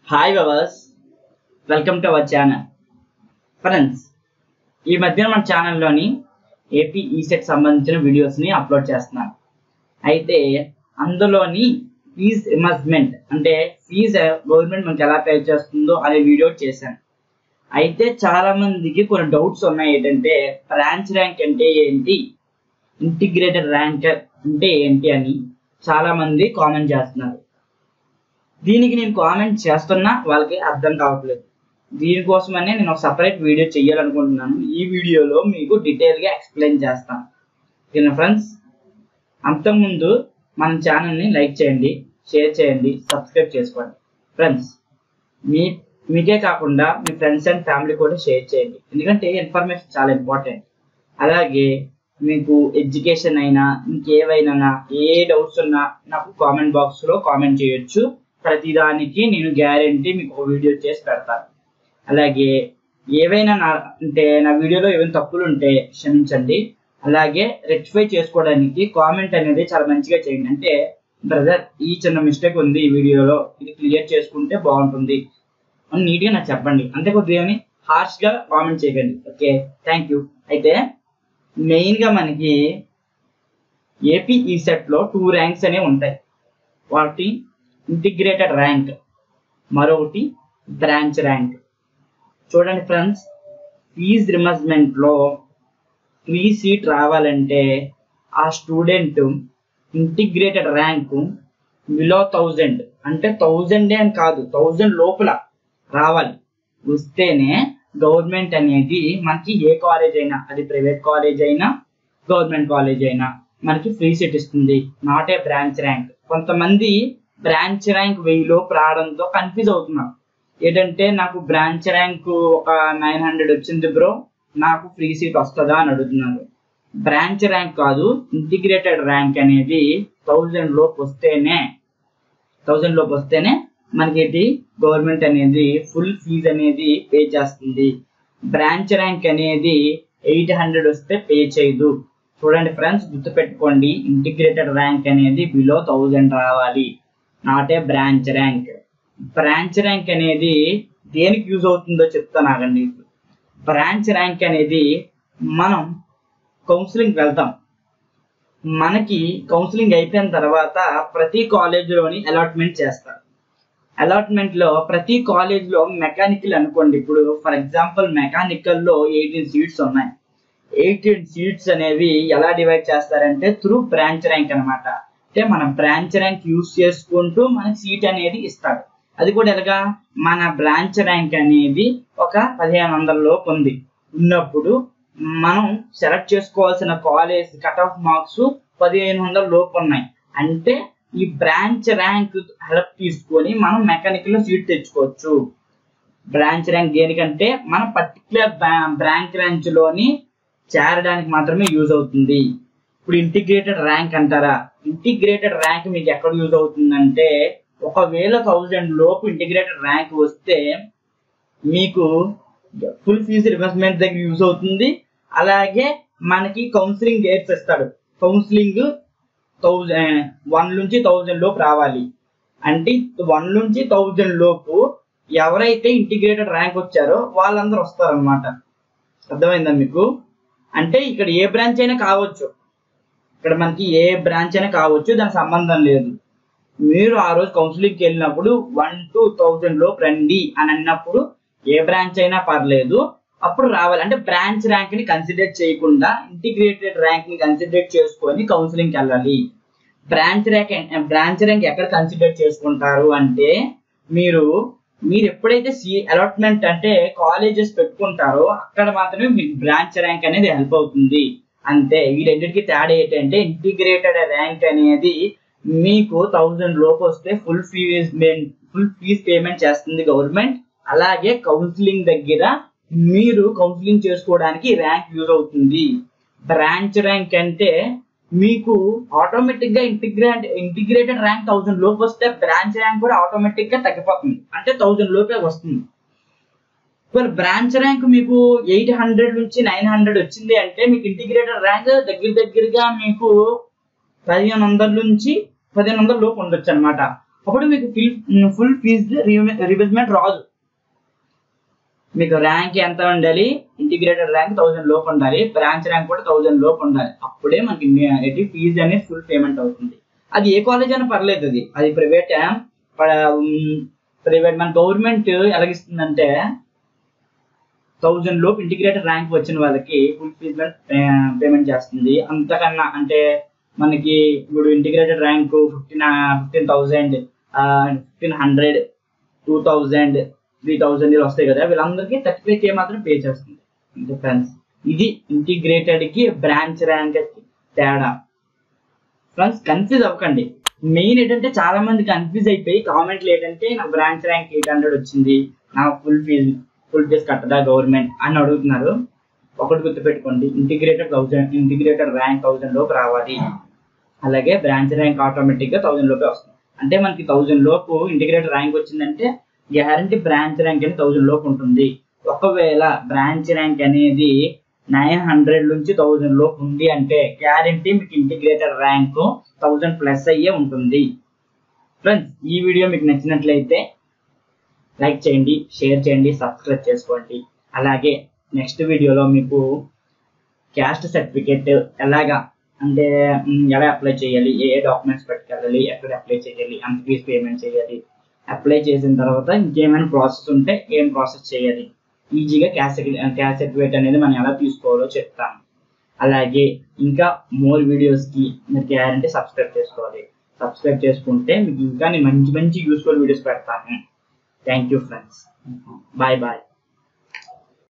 hi బవర్స్ welcome to our channel friends ఈ మధ్యన మన ఛానల్లోని ఏపీ ఈసెట్ సంబంధించిన వీడియోస్ని అప్లోడ్ చేస్తున్నాను అయితే అందులోని ఫీజ్ రిమర్స్మెంట్ అంటే ఫీజ్ గవర్నమెంట్ మనకి ఎలా పే చేస్తుందో అనే వీడియో చేశాను అయితే చాలా మందికి కొన్ని డౌట్స్ ఉన్నాయి ఏంటంటే బ్రాంచ్ ర్యాంక్ అంటే ఏంటి ఇంటిగ్రేటెడ్ ర్యాంక్ అంటే ఏంటి అని చాలా మంది కామెంట్ చేస్తున్నారు దీనికి నేను కామెంట్ చేస్తున్నా వాళ్ళకి అర్థం కావట్లేదు దీనికోసమనే నేను ఒక సపరేట్ వీడియో చేయాలనుకుంటున్నాను ఈ వీడియోలో మీకు డీటెయిల్గా ఎక్స్ప్లెయిన్ చేస్తాను ఓకేనా ఫ్రెండ్స్ అంతకుముందు మన ఛానల్ని లైక్ చేయండి షేర్ చేయండి సబ్స్క్రైబ్ చేసుకోండి ఫ్రెండ్స్ మీ మీకే కాకుండా మీ ఫ్రెండ్స్ అండ్ ఫ్యామిలీ కూడా షేర్ చేయండి ఎందుకంటే ఇన్ఫర్మేషన్ చాలా ఇంపార్టెంట్ అలాగే మీకు ఎడ్యుకేషన్ అయినా ఇంకేవైనా ఏ డౌట్స్ ఉన్నా నాకు కామెంట్ బాక్స్లో కామెంట్ చేయొచ్చు ప్రతిదానికి నేను గ్యారంటీ మీకు ఒక వీడియో చేసి పెడతాను అలాగే ఏవైనా నా అంటే నా వీడియోలో ఏమైనా తప్పులు ఉంటే క్షమించండి అలాగే రెక్టిఫై చేసుకోవడానికి కామెంట్ అనేది చాలా మంచిగా చేయండి అంటే బ్రదర్ ఈ చిన్న మిస్టేక్ ఉంది ఈ వీడియోలో ఇది క్లియర్ చేసుకుంటే బాగుంటుంది అని నీట్గా నాకు చెప్పండి అంతే కొద్దిగా హార్ష్గా కామెంట్ చేయకండి ఓకే థ్యాంక్ యూ అయితే మెయిన్గా మనకి ఏపీ ఈ సెట్లో టూ ర్యాంక్స్ అనేవి ఉంటాయి వాటి ఇంటిగ్రేటెడ్ ర్యాంక్ మరొకటి బ్రాంచ్ ర్యాంక్ చూడండి ఫ్రెండ్స్ ఫీజ్ రిమర్స్మెంట్లో ఫ్రీ సీట్ రావాలంటే ఆ student integrated rank below thousand అంటే థౌజండే అని కాదు థౌజండ్ లోపల రావాలి వస్తేనే గవర్నమెంట్ అనేది మనకి ఏ కాలేజ్ అయినా అది ప్రైవేట్ కాలేజ్ అయినా గవర్నమెంట్ కాలేజ్ అయినా మనకి ఫ్రీ సీట్ ఇస్తుంది నాట్ ఏ బ్రాంచ్ ర్యాంక్ కొంతమంది బ్రాంచ్ ర్యాంక్ వెయ్యి లోపు రావడంతో కన్ఫ్యూజ్ అవుతున్నారు ఏంటంటే నాకు బ్రాంచ్ ర్యాంక్ ఒక నైన్ హండ్రెడ్ వచ్చింది బ్రో నాకు ఫ్రీ సీట్ వస్తుందా అని అడుగుతున్నారు బ్రాంచ్ ర్యాంక్ కాదు ఇంటిగ్రేటెడ్ ర్యాంక్ అనేది థౌజండ్ లోపు వస్తేనే థౌజండ్ లోపు వస్తేనే మనకి గవర్నమెంట్ అనేది ఫుల్ ఫీజు అనేది పే చేస్తుంది బ్రాంచ్ ర్యాంక్ అనేది ఎయిట్ హండ్రెడ్ వస్తే పే చేయదు చూడండి ఫ్రెండ్స్ గుర్తుపెట్టుకోండి ఇంటిగ్రేటెడ్ ర్యాంక్ అనేది బిలో థౌజండ్ రావాలి not a branch rank branch rank అనేది దేనికి యూజ్ అవుతుందో చెప్తాను ఆగండి బ్రాంచ్ ర్యాంక్ అనేది మనం కౌన్సిలింగ్ వెళ్తాం మనకి కౌన్సిలింగ్ అయిపోయిన తర్వాత ప్రతి కాలేజీలోని అలాట్మెంట్ చేస్తారు అలాట్మెంట్ లో ప్రతి కాలేజ్ లో మెకానికల్ అనుకోండి ఇప్పుడు ఫర్ ఎగ్జాంపుల్ మెకానికల్ లో ఎయిటీన్ సీట్స్ ఉన్నాయి ఎయిటీన్ సీట్స్ అనేవి ఎలా డివైడ్ చేస్తారంటే త్రూ బ్రాంచ్ ర్యాంక్ అనమాట అంటే మన బ్రాంచ్ ర్యాంక్ యూస్ చేసుకుంటూ మనకి సీట్ అనేది ఇస్తాడు అది కూడా ఎలాగా మన బ్రాంచ్ ర్యాంక్ అనేది ఒక పదిహేను వందల లోపు ఉంది ఉన్నప్పుడు మనం సెలెక్ట్ చేసుకోవాల్సిన కాలేజ్ కట్ ఆఫ్ మార్క్స్ పదిహేను వందల లోపు ఉన్నాయి అంటే ఈ బ్రాంచ్ ర్యాంక్ హెల్ప్ తీసుకొని మనం మెకానికల్ లో సీట్ తెచ్చుకోవచ్చు బ్రాంచ్ ర్యాంక్ దేనికంటే మన పర్టికులర్ బ్రాంచ్ ర్యాంక్ లోని చేరడానికి మాత్రమే యూజ్ అవుతుంది ఇప్పుడు ఇంటిగ్రేటెడ్ ర్యాంక్ అంటారా ఇంటిగ్రేటెడ్ ర్యాంక్ మీకు ఎక్కడ యూజ్ అవుతుందంటే ఒకవేళ థౌజండ్ లోపు ఇంటిగ్రేటెడ్ ర్యాంక్ వస్తే మీకు ఫుల్ ఫీజు రివర్స్మెంట్ దగ్గర యూజ్ అవుతుంది అలాగే మనకి కౌన్సిలింగ్ డేట్స్ ఇస్తాడు కౌన్సిలింగ్ థౌజండ్ వన్ నుంచి థౌజండ్ లోపు రావాలి అంటే వన్ నుంచి థౌజండ్ లోపు ఎవరైతే ఇంటిగ్రేటెడ్ ర్యాంక్ వచ్చారో వాళ్ళందరూ వస్తారనమాట అర్థమైందా మీకు అంటే ఇక్కడ ఏ బ్రాంచ్ అయినా కావచ్చు ఇక్కడ మనకి ఏ బ్రాంచ్ అయినా కావచ్చు దానికి సంబంధం లేదు మీరు ఆ రోజు కౌన్సిలింగ్కి వెళ్ళినప్పుడు వన్ టు థౌజండ్ లోపు రండి అని అన్నప్పుడు ఏ బ్రాంచ్ అయినా పర్లేదు అప్పుడు రావాలి అంటే బ్రాంచ్ ర్యాంక్ ని కన్సిడర్ చేయకుండా ఇంటిగ్రేటెడ్ ర్యాంక్ ని కన్సిడర్ చేసుకొని కౌన్సిలింగ్కి వెళ్ళాలి బ్రాంచ్ ర్యాంక్ బ్రాంచ్ ర్యాంక్ ఎక్కడ కన్సిడర్ చేసుకుంటారు అంటే మీరు మీరు ఎప్పుడైతే సి అలాట్మెంట్ అంటే కాలేజెస్ పెట్టుకుంటారో అక్కడ మాత్రమే మీకు బ్రాంచ్ ర్యాంక్ అనేది హెల్ప్ అవుతుంది అంతే ఈ రెండింటికి తేడా ఏంటంటే ఇంటిగ్రేటెడ్ ర్యాంక్ అనేది మీకు థౌజండ్ లోపు వస్తే full fees full fees payment చేస్తుంది గవర్నమెంట్ అలాగే కౌన్సిలింగ్ దగ్గర మీరు కౌన్సిలింగ్ చేసుకోవడానికి ర్యాంక్ యూజ్ అవుతుంది బ్రాంచ్ ర్యాంక్ అంటే మీకు ఆటోమేటిక్ గా ఇంటిగ్రేట్ ఇంటిగ్రేటెడ్ ర్యాంక్ థౌసండ్ లోపు వస్తే బ్రాంచ్ ర్యాంక్ కూడా ఆటోమేటిక్ గా తగ్గిపోతుంది అంటే థౌసండ్ లోపే వస్తుంది ఒకవేళ బ్రాంచ్ ర్యాంక్ మీకు ఎయిట్ హండ్రెడ్ నుంచి నైన్ హండ్రెడ్ వచ్చింది అంటే మీకు ఇంటిగ్రేటెడ్ ర్యాంక్ దగ్గర దగ్గరగా మీకు పదిహేను వందల నుంచి పదిహేను వందల లోపు ఉండొచ్చు అనమాట అప్పుడు మీకు ఫిల్ ఫుల్ ఫీజు రివిజ్మెంట్ రాదు మీకు ర్యాంక్ ఎంత ఉండాలి ఇంటిగ్రేటెడ్ ర్యాంక్ థౌసండ్ లోపు ఉండాలి బ్రాంచ్ ర్యాంక్ కూడా థౌసండ్ లోపు ఉండాలి అప్పుడే మనకి ఏంటి ఫీజు అనేది ఫుల్ పేమెంట్ అవుతుంది అది ఏ కాలేజ్ అయినా పర్లేదు అది అది ప్రైవేట్ ప్రైవేట్ మన గవర్నమెంట్ ఎలాగిస్తుందంటే థౌజండ్ లోపు ఇంటిగ్రేటెడ్ ర్యాంక్ వచ్చిన వాళ్ళకి ఫుల్ ఫీజ్ పేమెంట్ చేస్తుంది అంతకన్నా అంటే మనకి ఇప్పుడు integrated rank fifteen fifteen thousand fifteen hundred two thousand three thousand ఇలా వస్తాయి కదా వీళ్ళందరికీ థర్టీ ఫైవ్ కే మాత్రం పే చేస్తుంది అంటే ఫ్రెండ్స్ ఇది ఇంటిగ్రేటెడ్ కి బ్రాంచ్ ర్యాంక్ తేడా ఫ్రెండ్స్ కన్ఫ్యూజ్ అవ్వకండి మెయిన్ ఏంటంటే చాలా మంది కన్ఫ్యూజ్ అయిపోయి కామెంట్లు ఏంటంటే నా బ్రాంచ్ ర్యాంక్ ఎయిట్ హండ్రెడ్ వచ్చింది నా ఫుల్ ఫీజు ఫుల్ ఫీజ్ కట్టదా గవర్నమెంట్ అని అడుగుతున్నారు ఒకటి గుర్తుపెట్టుకోండి integrated thousand integrated rank thousand లోపు రావాలి అలాగే బ్రాంచ్ ర్యాంక్ ఆటోమేటిక్ గా థౌసండ్ లోపే వస్తుంది అంటే మనకి థౌసండ్ లోపు ఇంటిగ్రేటెడ్ ర్యాంక్ వచ్చిందంటే గ్యారంటీ బ్రాంచ్ ర్యాంక్ అనేది థౌసండ్ లోపు ఉంటుంది ఒకవేళ బ్రాంచ్ ర్యాంక్ అనేది నైన్ హండ్రెడ్ నుంచి థౌసండ్ లోపు ఉంది అంటే గ్యారంటీ మీకు ఇంటిగ్రేటెడ్ ర్యాంక్ థౌసండ్ ప్లస్ అయ్యే ఉంటుంది ఫ్రెండ్స్ ఈ వీడియో మీకు నచ్చినట్లయితే లైక్ చేయండి షేర్ చేయండి సబ్స్క్రైబ్ చేసుకోండి అలాగే నెక్స్ట్ వీడియోలో మీకు క్యాస్ట్ సర్టిఫికేట్ ఎలాగా అంటే మ్, ఎలా అప్లై చేయాలి ఏ ఏ డాక్యుమెంట్స్ పట్టుకెళ్ళాలి ఎక్కడ అప్లై చేయాలి ఎంత ఫీజ్ పేమెంట్ చేయాలి అప్లై చేసిన తర్వాత ఇంకేమైనా ప్రాసెస్ ఉంటే ఏం ప్రాసెస్ చేయాలి ఈజీగా క్యాష్ క్యాష్ సర్టిఫికేట్ అనేది మనం ఎలా తీసుకోవాలో చెప్తాను అలాగే ఇంకా మోర్ వీడియోస్కి మీరు గ్యారంటీ సబ్స్క్రైబ్ చేసుకోవాలి సబ్స్క్రైబ్ చేసుకుంటే మీకు ఇంకా నేను మంచి మంచి యూస్ఫుల్ వీడియోస్ పెడతాను thank you friends bye bye